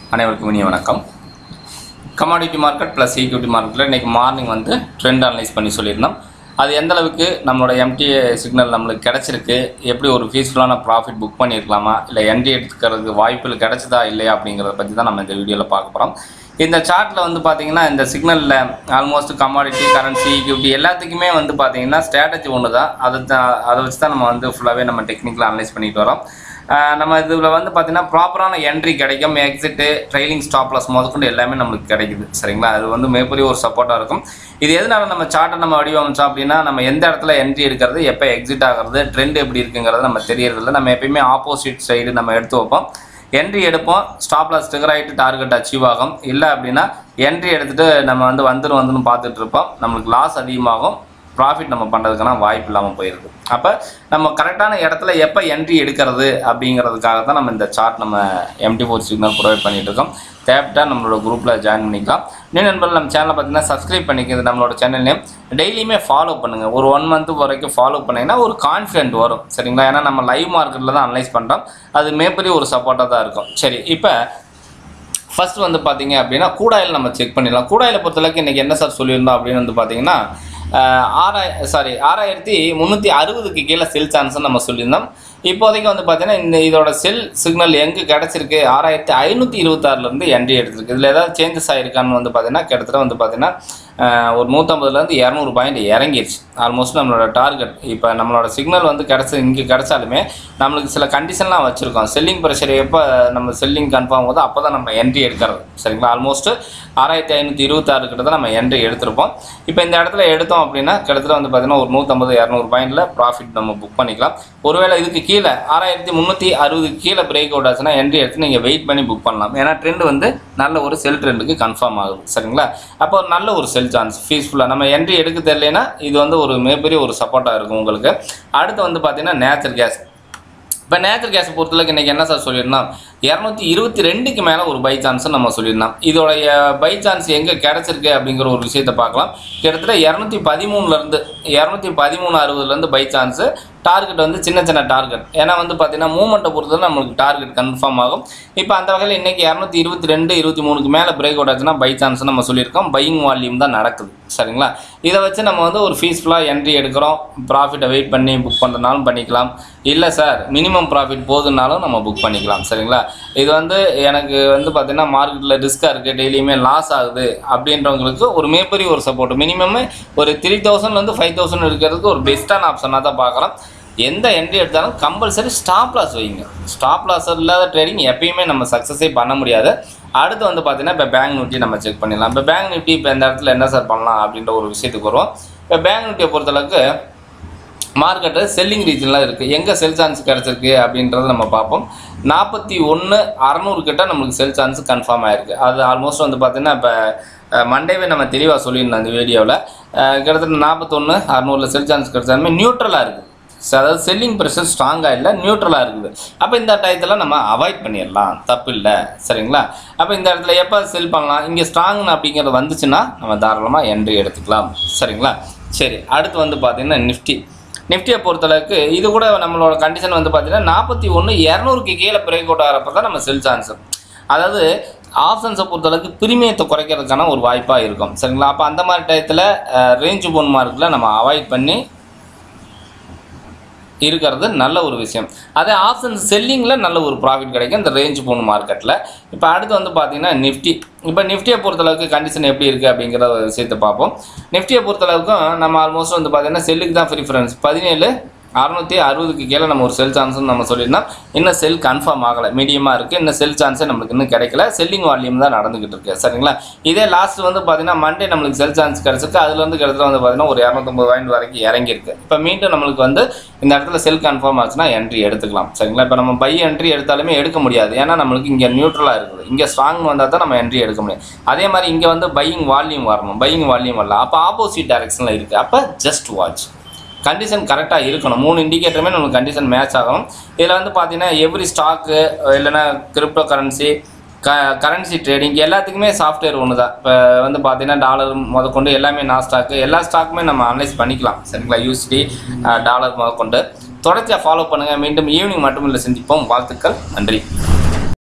அனைவருக்கும் இனிய வணக்கம் கமாடிட்டி மார்க்கெட் ப்ளஸ் ஈக்விட்டி மார்க்கெட்டில் இன்றைக்கி மார்னிங் வந்து ட்ரெண்ட் அனலைஸ் பண்ணி சொல்லியிருந்தோம் அது எந்த அளவுக்கு நம்மளோட எம்டிஏ சிக்னல் நம்மளுக்கு கிடச்சிருக்கு எப்படி ஒரு பீஸ்ஃபுல்லான ப்ராஃபிட் புக் பண்ணியிருக்கலாமா இல்லை என்டி எடுத்துக்கிறதுக்கு வாய்ப்புகள் கிடைச்சதா இல்லையா அப்படிங்கிறத பற்றி தான் நம்ம இந்த வீடியோவில் பார்க்க போகிறோம் இந்த சார்ட்டில் வந்து பார்த்தீங்கன்னா இந்த சிக்னலில் ஆல்மோஸ்ட் கமாடிட்டி கரன்சி ஈக்விட்டி எல்லாத்துக்குமே வந்து பார்த்தீங்கன்னா ஸ்ட்ராட்டஜி ஒன்று தான் அதை தான் அதை வச்சு தான் நம்ம வந்து ஃபுல்லாகவே நம்ம டெக்னிக்கலாக அனலைஸ் பண்ணிட்டு வரோம் ஆஹ் நம்ம இதில் வந்து பார்த்தீங்கன்னா ப்ராப்பரான என்ட்ரி கிடைக்கும் எக்ஸிட்டு ட்ரைலிங் ஸ்டாப் லாஸ் முதற்கொண்டு எல்லாமே நம்மளுக்கு கிடைக்குது சரிங்களா அது வந்து மிகப்பெரிய ஒரு சப்போர்ட்டாக இருக்கும் இது எதனால நம்ம சார்ட்டை நம்ம வடிவமைச்சோம் அப்படின்னா நம்ம எந்த இடத்துல என்ட்ரி எடுக்கிறது எப்போ எக்ஸிட் ஆகிறது ட்ரெண்ட் எப்படி இருக்குங்கிறது நம்ம தெரியறதில்ல நம்ம எப்பயுமே ஆப்போசிட் சைடு நம்ம எடுத்து வைப்போம் என்ட்ரி எடுப்போம் ஸ்டாப் லாஸ் ட்ரிகர் ஆகிட்டு டார்கெட் அச்சீவ் ஆகும் இல்லை அப்படின்னா என்ட்ரி எடுத்துகிட்டு நம்ம வந்து வந்துடும் வந்துடும் பார்த்துட்டு இருப்போம் நம்மளுக்கு லாஸ் அதிகமாகும் ப்ராஃபிட் நம்ம பண்ணுறதுக்கான வாய்ப்பு இல்லாமல் போயிருக்கு அப்போ நம்ம கரெக்டான இடத்துல எப்போ என்ட்ரி எடுக்கிறது அப்படிங்கிறதுக்காக தான் நம்ம இந்த சார்ட் நம்ம எம்டி ஃபோர் சிக்னல் ப்ரொவைட் பண்ணிட்டு இருக்கோம் தேவைப்பட்டா நம்மளோட குரூப்பில் ஜாயின் பண்ணிக்கலாம் இன்னும் நண்பர்கள் நம்ம சேனலை பார்த்தீங்கன்னா சப்ஸ்கிரைப் பண்ணிக்கிறது நம்மளோட சேனல் நேம் டெய்லியுமே ஃபாலோ பண்ணுங்கள் ஒரு ஒன் மந்த் வரைக்கும் ஃபாலோ பண்ணிங்கன்னா ஒரு கான்ஃபிடென்ட் வரும் சரிங்களா ஏன்னா நம்ம லைவ் மார்க்கெட்டில் தான் அனலைஸ் பண்ணுறோம் அது மிகப்பெரிய ஒரு சப்போர்ட்டாக தான் இருக்கும் சரி இப்போ ஃபர்ஸ்ட் வந்து பார்த்தீங்க அப்படின்னா கூடாயில் நம்ம செக் பண்ணிடலாம் கூடாயில் பொறுத்தளவுக்கு இன்றைக்கி என்ன சார் சொல்லியிருந்தோம் அப்படின்னு வந்து பார்த்தீங்கன்னா ஆஹ், ஆறாய் சாரி ஆறாயிரத்தி முந்நூற்றி அறுபதுக்கு கீழே செல் சான்ஸ்னு நம்ம சொல்லியிருந்தோம் இப்போதைக்கு வந்து பார்த்தீங்கன்னா இந்த இதோட செல் சிக்னல் எங்கே கிடச்சிருக்கு ஆறாயிரத்தி ஐநூற்றி இருபத்தாறுலேருந்து என்ட்ரி எடுத்திருக்கு இதில் ஏதாவது சேஞ்சஸ் ஆகிருக்கான்னு வந்து பார்த்தீங்கன்னா கிட்டத்தட்ட வந்து பார்த்தீங்கன்னா ஆஹ், ஒரு நூற்றம்பதுலேருந்து இரநூறு பாயிண்ட் இறங்கிருச்சு ஆல்மோஸ்ட் நம்மளோட டார்கெட் இப்போ நம்மளோட சிக்னல் வந்து கிடச்சி இங்கே கிடச்சாலுமே நம்மளுக்கு சில கண்டிஷன்லாம் வச்சுருக்கோம் செல்லிங் ப்ரெஷர் எப்போ நம்ம செல்லிங் கன்ஃபார்ம் போது அப்போ தான் நம்ம என்ட்ரி எடுக்கிறது சரிங்களா ஆல்மோஸ்ட் ஆறாயிரத்தி ஐநூற்றி இருபத்தாறு கிட்ட தான் நம்ம என்ட்ரி எடுத்திருப்போம் இப்போ இந்த இடத்துல எடுத்தோம் அப்படின்னா கிட்டத்தட்ட வந்து பார்த்தீங்கன்னா ஒரு நூற்றம்பது இரநூறு பாயிண்டில் ப்ராஃபிட் நம்ம புக் பண்ணிக்கலாம் ஒருவேளை இதுக்கு கீழே ஆறாயிரத்தி முந்நூற்றி அறுபதுக்கு கீழே பிரேக் அவுட் ஆச்சுன்னா என்ட்ரி எடுத்து நீங்கள் வெயிட் பண்ணி புக் பண்ணலாம் ஏன்னா ட்ரெண்ட் வந்து நல்ல ஒரு செல் ட்ரெண்டுக்கு கன்ஃபார்ம் ஆகுது சரிங்களா அப்போ ஒரு நல்ல ஒரு செல் சான்ஸ் ஃபீஸ்ஃபுல்லாக நம்ம என்ட்ரி எடுக்க தெரியலனா இது வந்து ஒரு மிகப்பெரிய ஒரு சப்போர்ட்டாக இருக்கும் உங்களுக்கு அடுத்து வந்து பார்த்தீங்கன்னா நேச்சர் கேஸ் இப்போ நேச்சர் கேஸை பொறுத்தளவுக்கு இன்றைக்கி என்ன சார் சொல்லியிருந்தோம் இரநூத்தி இருபத்தி ரெண்டுக்கு மேலே ஒரு பை சான்ஸ் நம்ம சொல்லியிருந்தோம் இதோடைய பை சான்ஸ் எங்கே கிடச்சிருக்கு அப்படிங்கிற ஒரு விஷயத்தை பார்க்கலாம் கிட்டத்தட்ட இரநூத்தி பதிமூணுலேருந்து இரநூத்தி பதிமூணு அறுபதுலேருந்து பை சான்ஸு டார்கெட் வந்து சின்ன சின்ன டார்கெட் ஏன்னா வந்து பார்த்தீங்கன்னா மூமெண்ட்டை பொறுத்தவரை நம்மளுக்கு டார்கெட் கன்ஃபார்ம் ஆகும் இப்போ அந்த வகையில் இன்றைக்கி இரநூத்தி இருபத்தி ரெண்டு இருபத்தி மூணுக்கு மேலே பிரேக் அவுட் ஆச்சுன்னா பை சான்ஸ் நம்ம சொல்லியிருக்கோம் பையிங் வால்யூம் தான் நடக்குது சரிங்களா இதை வச்சு நம்ம வந்து ஒரு ஃபீஸ்ஃபுல்லாக என்ட்ரி எடுக்கிறோம் ப்ராஃபிட்டை வெயிட் பண்ணி புக் பண்ணுறதுனாலும் பண்ணிக்கலாம் இல்லை சார் மினிமம் ப்ராஃபிட் போதுனாலும் நம்ம புக் பண்ணிக்கலாம் சரிங்களா இது வந்து எனக்கு வந்து பார்த்தீங்கன்னா மார்க்கெட்டில் ரிஸ்க்காக இருக்குது டெய்லியுமே லாஸ் ஆகுது அப்படின்றவங்களுக்கு ஒரு மிகப்பெரிய ஒரு சப்போர்ட் மினிமம் ஒரு த்ரீ தௌசண்ட்லேருந்து ஃபைவ் தௌசண்ட் இருக்கிறதுக்கு ஒரு பெஸ்ட்டான ஆப்ஷனாக தான் பார்க்குறோம் எந்த என்ட்ரி எடுத்தாலும் கம்பல்சரி ஸ்டாப் லாஸ் வைங்க ஸ்டாப் லாஸ் இல்லாத ட்ரேடிங் எப்பயுமே நம்ம சக்ஸஸே பண்ண முடியாது அடுத்து வந்து பார்த்தீங்கன்னா இப்போ பேங்க் நிஃப்டி நம்ம செக் பண்ணிடலாம் இப்போ பேங்க் நிஃப்டி இப்போ இந்த இடத்துல என்ன சார் பண்ணலாம் அப்படின்ற ஒரு விஷயத்துக்கு வருவோம் இப்போ பேங்க் நிஃப்டியை பொறுத்தளவுக்கு மார்க்கெட்டு செல்லிங் ரீஜனில் இருக்குது எங்கே செல் சான்ஸ் கிடச்சிருக்கு அப்படின்றத நம்ம பார்ப்போம் நாற்பத்தி ஒன்று அறநூறு கிட்ட நம்மளுக்கு செல் சான்ஸ் கன்ஃபார்ம் ஆயிருக்கு அது ஆல்மோஸ்ட் வந்து பார்த்திங்கன்னா இப்போ மண்டேவே நம்ம தெளிவாக சொல்லியிருந்தோம் அந்த வீடியோவில் கிட்டத்தட்ட நாற்பத்தொன்று அறநூறில் செல் சான்ஸ் கிடச்சாலுமே நியூட்ரலாக இருக்குது So, அதாவது செல்லிங் ப்ரெஷர் ஸ்ட்ராங்காக இல்லை நியூட்ரலாக இருக்குது அப்போ இந்த டயத்தில் நம்ம அவாய்ட் பண்ணிடலாம் தப்பு இல்லை சரிங்களா அப்போ இந்த இடத்துல எப்போ செல் பண்ணலாம் இங்கே ஸ்ட்ராங் அப்படிங்கிறது வந்துச்சுன்னா நம்ம தாராளமாக என்ட்ரி எடுத்துக்கலாம் சரிங்களா சரி அடுத்து வந்து பார்த்திங்கன்னா நிஃப்டி நிஃப்டியை பொறுத்தளவுக்கு இது கூட நம்மளோட கண்டிஷன் வந்து பார்த்தீங்கன்னா நாற்பத்தி ஒன்று இரநூறுக்கு கீழே பிரேக் அவுட் ஆகிறப்ப தான் நம்ம செல் சான்ஸ் அதாவது ஆப்ஷன்ஸை பொறுத்தளவுக்கு பிரிமியத்தை குறைக்கிறதுக்கான ஒரு வாய்ப்பாக இருக்கும் சரிங்களா அப்போ அந்த மாதிரி டயத்தில் ரேஞ்ச் போன் மார்க்கில் நம்ம அவாய்ட் பண்ணி இருக்கிறது நல்ல ஒரு விஷயம் அதே ஆப்ஷன் செல்லிங்கில் நல்ல ஒரு ப்ராஃபிட் கிடைக்கும் இந்த ரேஞ்ச் போன மார்க்கெட்டில் இப்போ அடுத்து வந்து பார்த்தீங்கன்னா நிஃப்டி இப்போ நிஃப்டியை பொறுத்தளவுக்கு கண்டிஷன் எப்படி இருக்குது அப்படிங்கிற ஒரு விஷயத்தை பார்ப்போம் நிஃப்டியை பொறுத்தளவுக்கும் நம்ம ஆல்மோஸ்ட் வந்து பார்த்தீங்கன்னா செல்லுக்கு தான் ப்ரிஃபரன்ஸ் பதினேழு அறுநூற்றி அறுபதுக்கு கீழே நம்ம ஒரு செல் சான்ஸ்னு நம்ம சொல்லியிருந்தோம் இன்னும் செல் கன்ஃபார்ம் ஆகலை மீடியமாக இருக்குது இன்னும் செல் சான்ஸே நம்மளுக்கு இன்னும் கிடைக்கல செல்லிங் வால்யூம் தான் நடந்துக்கிட்டு இருக்கு சரிங்களா இதே லாஸ்ட் வந்து பார்த்தீங்கன்னா மண்டே நம்மளுக்கு செல் சான்ஸ் கிடச்சிருக்கு அதுல இருந்து கிட்டத்தட்ட வந்து பார்த்தீங்கன்னா ஒரு இரநூத்தொம்பது பாயிண்ட் வரைக்கும் இறங்கியிருக்கு இப்போ மீண்டும் நம்மளுக்கு வந்து இந்த இடத்துல செல் கன்ஃபார்ம் ஆச்சுன்னா என்ட்ரி எடுத்துக்கலாம் சரிங்களா இப்போ நம்ம பை என்ட்ரி எடுத்தாலுமே எடுக்க முடியாது ஏன்னா நம்மளுக்கு இங்கே நியூட்ரலாக இருக்குது இங்கே ஸ்ட்ராங் வந்தால் தான் நம்ம என்ட்ரி எடுக்க முடியும் அதே மாதிரி இங்கே வந்து பையிங் வால்யூம் வரணும் பையிங் வால்யூம் வரல அப்போ ஆப்போசிட் டைரக்ஷனில் இருக்குது அப்போ ஜஸ்ட் வாட்ச் கண்டிஷன் கரெக்டாக இருக்கணும் மூணு இண்டிகேட்டருமே நமக்கு கண்டிஷன் மேட்ச் ஆகணும் இதில் வந்து பார்த்தீங்கன்னா எவ்ரி ஸ்டாக்கு இல்லைன்னா கிரிப்டோ கரன்சி க கரன்சி ட்ரேடிங் எல்லாத்துக்குமே சாஃப்ட்வேர் ஒன்று தான் இப்போ வந்து பார்த்தீங்கன்னா டாலர் முதற்கொண்டு எல்லாமே நான் ஸ்டாக்கு எல்லா ஸ்டாக்குமே நம்ம அனலைஸ் பண்ணிக்கலாம் சரிங்களா யூஎஸ்டி டாலர் முதற்கொண்டு தொடர்ச்சியாக ஃபாலோ பண்ணுங்கள் மீண்டும் ஈவினிங் மட்டும் இல்லை சந்திப்போம் வாழ்த்துக்கள் நன்றி